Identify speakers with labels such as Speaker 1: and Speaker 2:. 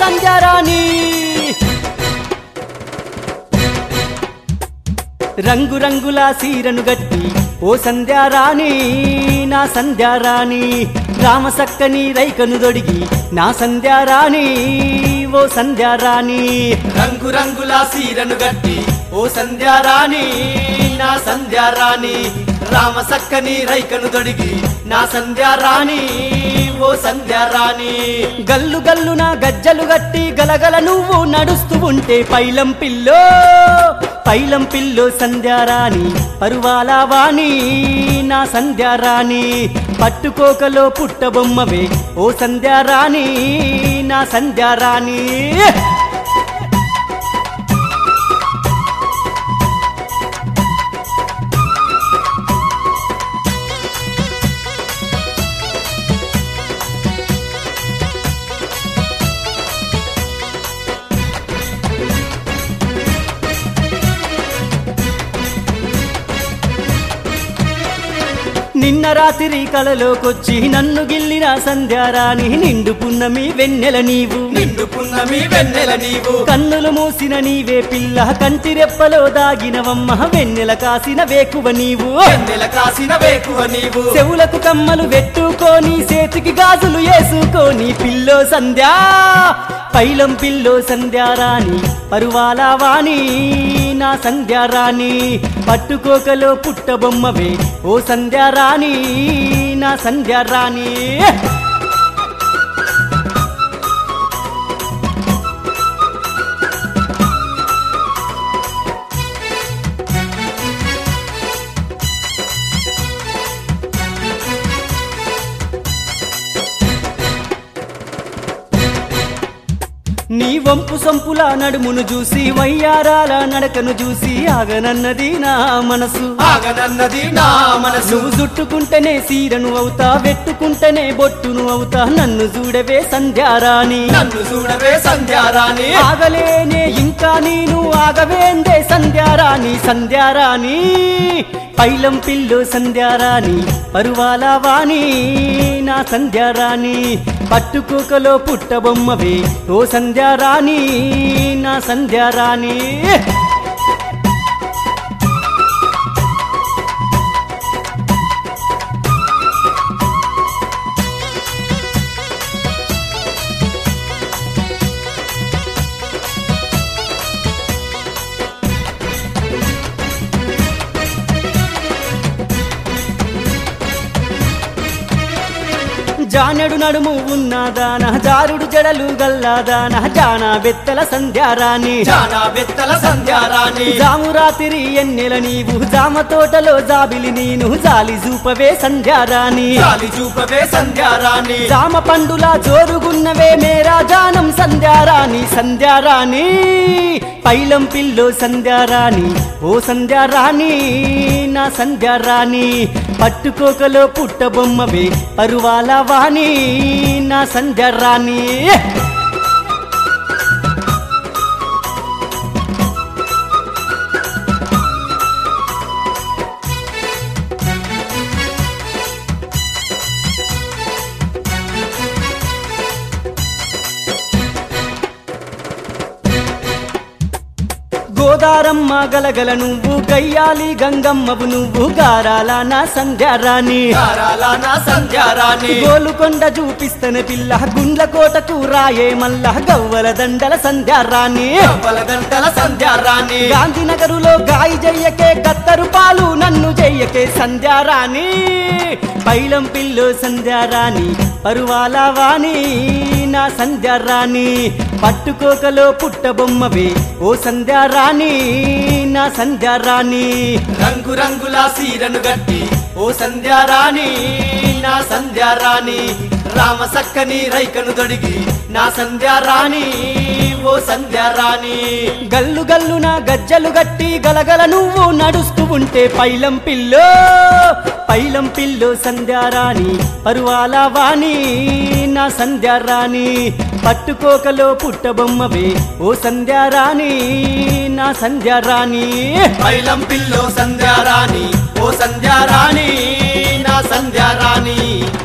Speaker 1: సంధ్యారాణి రంగు రంగుల సీరను గట్టి ఓ సంధ్యారాణి నా సంధ్యారాణి రామసక్కని రైకను దొడిగి నా సంధ్యారాణి ఓ సంధ్యారాణి
Speaker 2: రంగు రంగుల సీరను గట్టి ఓ సంధ్యారాణి నా సంధ్యారాణి రామ సక్కని రైకను దొడిగి నా సంధ్యారాణి ఓ సంధ్యారాణి
Speaker 1: గల్లు గల్లు నా గజ్జలు గట్టి గలగల నువ్వు నడుస్తూ ఉంటే పైలం పిల్లో పైలం పిల్లో సంధ్యారాణి పరువాల వాణి నా సంధ్యారాణి పట్టుకోకలో పుట్టబొమ్మవే ఓ సంధ్యారాణి నా సంధ్యారాణి నిన్న రాత్రి కలలోకొచ్చి నన్ను గిల్లిన సంధ్యారాణి నిండు పున్నమి వెన్నెల నీవు
Speaker 2: నిండు పున్నమి వెన్నెల నీవు
Speaker 1: కన్నులు మూసిన నీవే పిల్ల కంటి రెప్పలో దాగినవమ్మ వెన్నెల కాసిన వేకువ నీవు
Speaker 2: వెన్నెల కాసిన వేకువ నీవు
Speaker 1: చెవులకు కమ్మలు పెట్టుకొని చేతికి గాజులు వేసుకొని పిల్లో సంధ్యా పైలం పిల్లో సంధ్యారాణి పరువాల వాణి నా సంధ్యారాణి పట్టుకోకలో పుట్టబొమ్మవే ఓ సంధ్యారాణి నా సంధ్యారాణి నీ వంపు సొంపుల నడుమును చూసి వయ్యారాల నడకను చూసి ఆగనన్నది నా మనసు
Speaker 2: ఆగనన్నది నా మనసు
Speaker 1: నువ్వు చుట్టుకుంటేనే సీరను అవుతా వెట్టుకుంటేనే బొట్టును అవుతా నన్ను చూడవే సంధ్యారాణి
Speaker 2: నన్ను చూడవే సంధ్యారాణి
Speaker 1: ఆగలేనే ఇంకా నేను ఆగవేందే సంధ్యారాణి సంధ్యారాణి పైలం పిల్లు సంధ్యారాణి పరువాల వాణి నా సంధ్యారాణి పట్టుకోకలో పుట్టబొమ్మవే ఓ సంధ్యారాణి నా సంధ్యారాణి జానెడు నడుము ఉన్నదాన జారుడు జడలు గల్లాదాన జానా బెత్తల సంధ్యారాణి
Speaker 2: జానా బెత్తల సంధ్యారాణి
Speaker 1: జాము రాత్రి ఎన్నెల నీవు జామ తోటలో జాబిలి నేను జాలి చూపవే సంధ్యారాణి
Speaker 2: గాలి చూపవే సంధ్యారాణి
Speaker 1: జామ పండులా జోరుగున్నవే మేరా జానం సంధ్యారాణి సంధ్యారాణి పైలం పిల్లో సంధ్యారాణి ఓ సంధ్యారాణి నా సంధ్యారాణి పట్టుకోకలో పుట్టబొమ్మవే పరువాల వాణి నా సంధ్యారాణి గోదారమ్మ గలగల నువ్వు గయ్యాలి గంగమ్మవు నువ్వు గారాల నా సంధ్యారాణి
Speaker 2: గారాల నా సంధ్యారాణి
Speaker 1: గోలుకొండ చూపిస్తన పిల్ల గుండ్ల కోటకు రాయే మల్ల గవ్వల దండల సంధ్యారాణి
Speaker 2: కవ్వల గంటల సంధ్యారాణి
Speaker 1: గాంధీనగరులో గాయి జయ్యకే కత్తరు పాలు నన్ను జయ్యకే సంధ్యారాణి పైలం పిల్లు సంధ్యారాణి పరువాల వాణి నా సంధ్యారాణి పట్టుకోకలో పుట్టబొమ్మవే ఓ సంధ్యారాణి నా సంధ్యారాణి
Speaker 2: రంగు రంగుల సీరను గట్టి ఓ సంధ్యారాణి నా సంధ్యారాణి రామ సక్కని రైకను దొడిగి నా సంధ్యారాణి ఓ సంధ్యారాణి
Speaker 1: గల్లు గల్లున గజ్జలు గట్టి గలగల నువ్వు నడుస్తూ ఉంటే పైలం పిల్లో పైలం పిల్లో సంధ్యారాణి పరువాల వాణి నా సంధ్యారాణి పట్టుకోకలో పుట్టబొమ్మవే ఓ సంధ్యారాణి నా సంధ్యారాణి
Speaker 2: పైలం పిల్లో సంధ్యారాణి ఓ సంధ్యారాణి నా సంధ్యారాణి